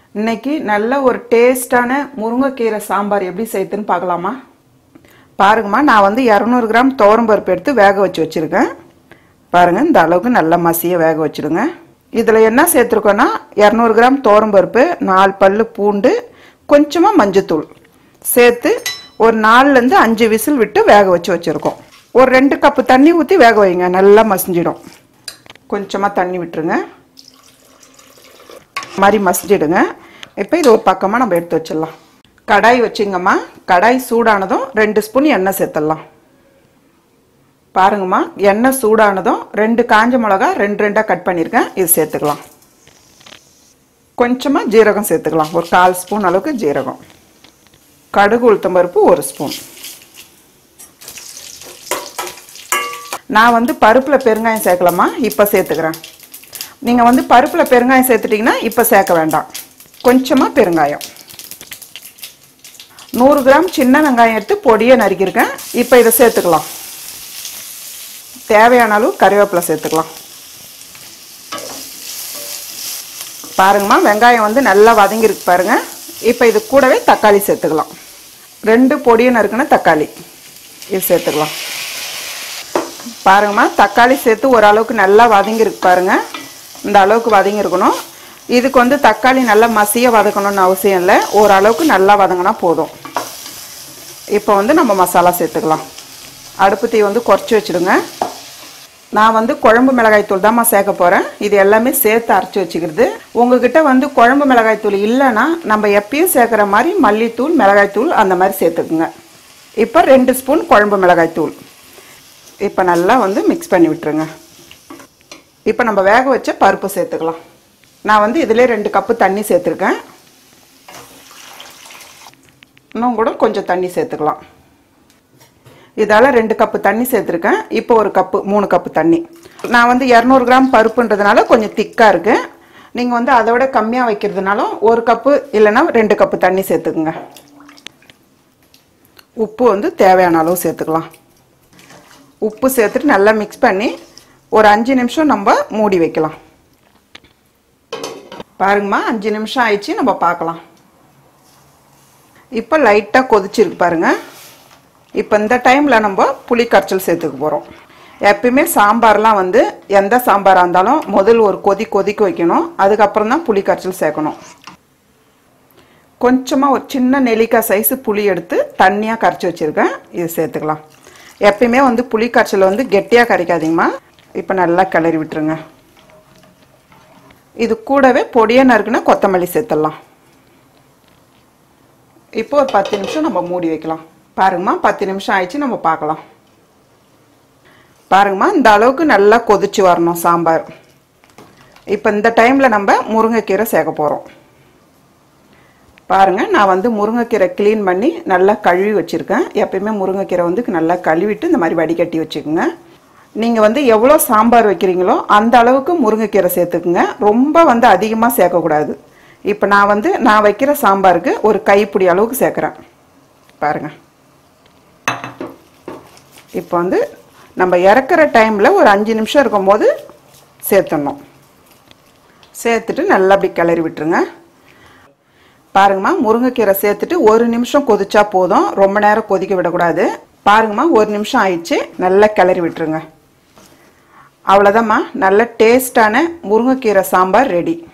இன்னைக்கு நல்ல ஒரு டேஸ்டான முருங்கைக்கீரை சாம்பார் எப்படி செய்யுதுன்னு பார்க்கலாமா பாருங்கம்மா நான் வந்து இரநூறு கிராம் துவரம்பருப்பு எடுத்து வேக வச்சு வச்சுருக்கேன் பாருங்கள் இந்த அளவுக்கு நல்ல மசிய வேக வச்சுடுங்க இதில் என்ன சேர்த்துருக்கோன்னா இரநூறு கிராம் துவரம்பருப்பு நாலு பல்லு பூண்டு கொஞ்சமாக மஞ்சத்தூள் சேர்த்து ஒரு நாலுலேருந்து அஞ்சு விசில் விட்டு வேக வச்சு வச்சுருக்கோம் ஒரு ரெண்டு கப்பு தண்ணி ஊற்றி வேக வைங்க நல்லா மசிஞ்சிடும் கொஞ்சமாக தண்ணி விட்டுருங்க மாதிரி மசிஞ்சிடுங்க இப்போ இது ஒரு பக்கமாக நம்ம எடுத்து வச்சிடலாம் கடாய் வச்சுங்கம்மா கடாய் சூடானதும் ரெண்டு ஸ்பூன் எண்ணெய் சேர்த்துடலாம் பாருங்கம்மா எண்ணெய் சூடானதும் ரெண்டு காஞ்ச மிளகா ரெண்டு ரெண்டாக கட் பண்ணியிருக்கேன் இது சேர்த்துக்கலாம் கொஞ்சமாக ஜீரகம் சேர்த்துக்கலாம் ஒரு கால் ஸ்பூன் அளவுக்கு ஜீரகம் கடுகு உளுத்தம் பருப்பு ஒரு ஸ்பூன் நான் வந்து பருப்பில் பெருங்காயம் சேர்க்கலாமா இப்போ சேர்த்துக்கிறேன் நீங்கள் வந்து பருப்பில் பெருங்காயம் சேர்த்துட்டிங்கன்னா இப்போ சேர்க்க வேண்டாம் கொஞ்சமாக பெருங்காயம் நூறு கிராம் சின்ன வெங்காயம் எடுத்து பொடியை நறுக்கியிருக்கேன் இப்போ இதை சேர்த்துக்கலாம் தேவையான அளவு கறிவேப்பிலை சேர்த்துக்கலாம் பாருங்கம்மா வெங்காயம் வந்து நல்லா வதங்கிருக்கு பாருங்க இப்போ இது கூடவே தக்காளி சேர்த்துக்கலாம் ரெண்டு பொடியை நறுக்குன தக்காளி இது சேர்த்துக்கலாம் பாருங்கம்மா தக்காளி சேர்த்து ஓரளவுக்கு நல்லா வதங்கிருக்கு பாருங்க இந்த அளவுக்கு வதங்கியிருக்கணும் இதுக்கு வந்து தக்காளி நல்லா மசிய வதக்கணும்னு அவசியம் இல்லை ஓரளவுக்கு நல்லா வதங்கினா போதும் இப்போ வந்து நம்ம மசாலா சேர்த்துக்கலாம் அடுப்பு தீ வந்து குறைச்சி வச்சுடுங்க நான் வந்து குழம்பு மிளகாய் தூள் தான்மா சேர்க்க போகிறேன் இது எல்லாமே சேர்த்து அரைச்சி வச்சுக்கிறது உங்ககிட்ட வந்து குழம்பு மிளகாய் தூள் இல்லைன்னா நம்ம எப்பயும் சேர்க்குற மாதிரி மல்லித்தூள் மிளகாய் தூள் அந்த மாதிரி சேர்த்துக்குங்க இப்போ ரெண்டு ஸ்பூன் குழம்பு மிளகாய் தூள் இப்போ நல்லா வந்து மிக்ஸ் பண்ணி விட்டுருங்க இப்போ நம்ம வேக வச்ச பருப்பு சேர்த்துக்கலாம் நான் வந்து இதிலே ரெண்டு கப்பு தண்ணி சேர்த்துருக்கேன் இன்னும் கூட கொஞ்சம் தண்ணி சேர்த்துக்கலாம் இதால் ரெண்டு கப்பு தண்ணி சேர்த்துருக்கேன் இப்போ ஒரு கப்பு மூணு கப்பு தண்ணி நான் வந்து இரநூறு கிராம் பருப்புன்றதுனால கொஞ்சம் திக்காக இருக்கு நீங்கள் வந்து அதை விட கம்மியாக வைக்கிறதுனாலும் ஒரு கப்பு இல்லைன்னா ரெண்டு கப்பு தண்ணி சேர்த்துக்குங்க உப்பு வந்து தேவையான அளவு சேர்த்துக்கலாம் உப்பு சேர்த்துட்டு நல்லா மிக்ஸ் பண்ணி ஒரு அஞ்சு நிமிஷம் நம்ம மூடி வைக்கலாம் பாருங்கம்மா அஞ்சு நிமிஷம் ஆயிடுச்சு நம்ம பார்க்கலாம் இப்போ லைட்டாக கொதிச்சிருக்கு பாருங்க இப்போ இந்த டைமில் நம்ம புளி கரைச்சல் சேர்த்துக்க போகிறோம் எப்பயுமே சாம்பார்லாம் வந்து எந்த சாம்பாராக இருந்தாலும் முதல் ஒரு கொதி கொதிக்க வைக்கணும் அதுக்கப்புறம் தான் புளி கரைச்சல் சேர்க்கணும் கொஞ்சமாக ஒரு சின்ன நெல்லிக்காய் சைஸு புளி எடுத்து தண்ணியாக கரைச்சி வச்சுருக்கேன் இது சேர்த்துக்கலாம் எப்பயுமே வந்து புளி கரைச்சல் வந்து கெட்டியாக கரைக்காதீங்கம்மா இப்போ நல்லா கிளறி விட்டுருங்க இது கூடவே பொடியை நறுக்குன்னா கொத்தமல்லி சேர்த்துடலாம் இப்போ ஒரு பத்து நிமிஷம் நம்ம மூடி வைக்கலாம் பாருங்கம்மா பத்து நிமிஷம் ஆயிடுச்சு நம்ம பார்க்கலாம் பாருங்கம்மா இந்த அளவுக்கு நல்லா கொதிச்சு வரணும் சாம்பார் இப்போ இந்த டைமில் நம்ம முருங்கைக்கீரை சேர்க்க போகிறோம் பாருங்கள் நான் வந்து முருங்கைக்கீரை க்ளீன் பண்ணி நல்லா கழுவி வச்சுருக்கேன் எப்பயுமே முருங்கைக்கீரை வந்து நல்லா கழுவிட்டு இந்த மாதிரி வடிகட்டி வச்சுக்கோங்க நீங்கள் வந்து எவ்வளோ சாம்பார் வைக்கிறீங்களோ அந்த அளவுக்கு முருங்கைக்கீரை சேர்த்துக்குங்க ரொம்ப வந்து அதிகமாக சேர்க்கக்கூடாது இப்போ நான் வந்து நான் வைக்கிற சாம்பாருக்கு ஒரு கைப்பிடி அளவுக்கு சேர்க்குறேன் பாருங்கள் இப்போ வந்து நம்ம இறக்குற டைமில் ஒரு அஞ்சு நிமிஷம் இருக்கும் போது சேர்த்துடணும் சேர்த்துட்டு நல்லா அப்படி கிளறி விட்டுருங்க பாருங்கம்மா முருங்கைக்கீரை சேர்த்துட்டு ஒரு நிமிஷம் கொதிச்சா போதும் ரொம்ப நேரம் கொதிக்க விடக்கூடாது பாருங்கம்மா ஒரு நிமிஷம் ஆயிடுச்சு நல்லா கிளறி விட்டுருங்க அவ்வளோதாம்மா நல்ல டேஸ்டான முருங்கைக்கீரை சாம்பார் ரெடி